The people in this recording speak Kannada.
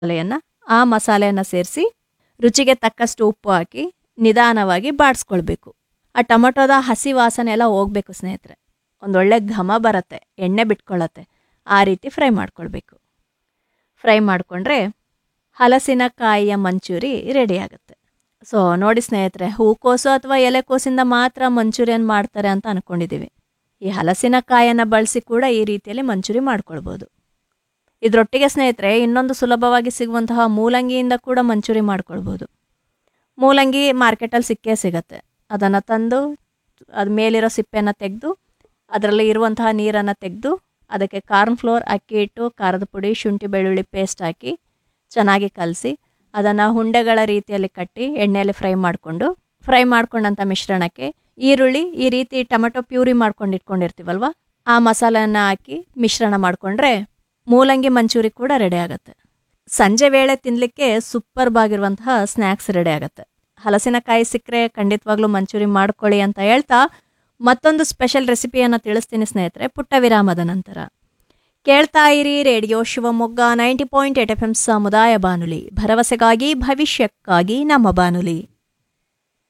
ಮಸಾಲೆಯನ್ನು ಆ ಮಸಾಲೆಯನ್ನು ಸೇರಿಸಿ ರುಚಿಗೆ ತಕ್ಕಷ್ಟು ಉಪ್ಪು ಹಾಕಿ ನಿಧಾನವಾಗಿ ಬಾಡಿಸ್ಕೊಳ್ಬೇಕು ಆ ಟೊಮಟೊದ ಹಸಿ ವಾಸನೆ ಎಲ್ಲ ಹೋಗ್ಬೇಕು ಸ್ನೇಹಿತರೆ ಒಂದೊಳ್ಳೆ ಘಮ ಬರುತ್ತೆ ಎಣ್ಣೆ ಬಿಟ್ಕೊಳ್ಳತ್ತೆ ಆ ರೀತಿ ಫ್ರೈ ಮಾಡ್ಕೊಳ್ಬೇಕು ಫ್ರೈ ಮಾಡಿಕೊಂಡ್ರೆ ಹಲಸಿನಕಾಯಿಯ ಮಂಚೂರಿ ರೆಡಿ ಆಗುತ್ತೆ ಸೊ ನೋಡಿ ಸ್ನೇಹಿತರೆ ಹೂಕೋಸು ಅಥವಾ ಎಲೆಕೋಸಿಂದ ಮಾತ್ರ ಮಂಚೂರಿಯನ್ ಮಾಡ್ತಾರೆ ಅಂತ ಅಂದ್ಕೊಂಡಿದ್ದೀವಿ ಈ ಹಲಸಿನಕಾಯನ್ನು ಬಳಸಿ ಕೂಡ ಈ ರೀತಿಯಲ್ಲಿ ಮಂಚೂರಿ ಮಾಡ್ಕೊಳ್ಬೋದು ಇದರೊಟ್ಟಿಗೆ ಸ್ನೇಹಿತರೆ ಇನ್ನೊಂದು ಸುಲಭವಾಗಿ ಸಿಗುವಂತಹ ಮೂಲಂಗಿಯಿಂದ ಕೂಡ ಮಂಚೂರಿ ಮಾಡ್ಕೊಳ್ಬೋದು ಮೂಲಂಗಿ ಮಾರ್ಕೆಟಲ್ಲಿ ಸಿಕ್ಕೇ ಸಿಗತ್ತೆ ಅದನ್ನು ತಂದು ಅದ ಮೇಲಿರೋ ಸಿಪ್ಪೆನ ತೆಗೆದು ಅದರಲ್ಲಿ ಇರುವಂತಹ ನೀರನ್ನು ತೆಗೆದು ಅದಕ್ಕೆ ಕಾರ್ನ್ ಫ್ಲೋರ್ ಅಕ್ಕಿ ಹಿಟ್ಟು ಖಾರದ ಪುಡಿ ಶುಂಠಿ ಬೆಳ್ಳುಳ್ಳಿ ಪೇಸ್ಟ್ ಹಾಕಿ ಚೆನ್ನಾಗಿ ಕಲಸಿ ಅದನ್ನು ಹುಂಡೆಗಳ ರೀತಿಯಲ್ಲಿ ಕಟ್ಟಿ ಎಣ್ಣೆಯಲ್ಲಿ ಫ್ರೈ ಮಾಡಿಕೊಂಡು ಫ್ರೈ ಮಾಡ್ಕೊಂಡಂಥ ಮಿಶ್ರಣಕ್ಕೆ ಈರುಳ್ಳಿ ಈ ರೀತಿ ಟೊಮೆಟೊ ಪ್ಯೂರಿ ಮಾಡ್ಕೊಂಡು ಇಟ್ಕೊಂಡಿರ್ತೀವಲ್ವ ಆ ಮಸಾಲೆನ ಹಾಕಿ ಮಿಶ್ರಣ ಮಾಡಿಕೊಂಡ್ರೆ ಮೂಲಂಗಿ ಮಂಚೂರಿ ಕೂಡ ರೆಡಿ ಆಗುತ್ತೆ ಸಂಜೆ ವೇಳೆ ತಿನ್ನಲಿಕ್ಕೆ ಸೂಪರ್ಬ್ ಆಗಿರುವಂತಹ ಸ್ನ್ಯಾಕ್ಸ್ ರೆಡಿ ಆಗುತ್ತೆ ಹಲಸಿನಕಾಯಿ ಸಿಕ್ಕರೆ ಖಂಡಿತವಾಗ್ಲೂ ಮಂಚೂರಿ ಮಾಡ್ಕೊಳ್ಳಿ ಅಂತ ಹೇಳ್ತಾ ಮತ್ತೊಂದು ಸ್ಪೆಷಲ್ ರೆಸಿಪಿಯನ್ನು ತಿಳಿಸ್ತೀನಿ ಸ್ನೇಹಿತರೆ ಪುಟ್ಟ ವಿರಾಮದ ನಂತರ ಕೇಳ್ತಾ ಇರಿ radio Shivamogga ninety point eight F M ಸಮುದಾಯ ಬಾನುಲಿ ಭರವಸೆಗಾಗಿ ಭವಿಷ್ಯಕ್ಕಾಗಿ ನಮ್ಮ ಬಾನುಲಿ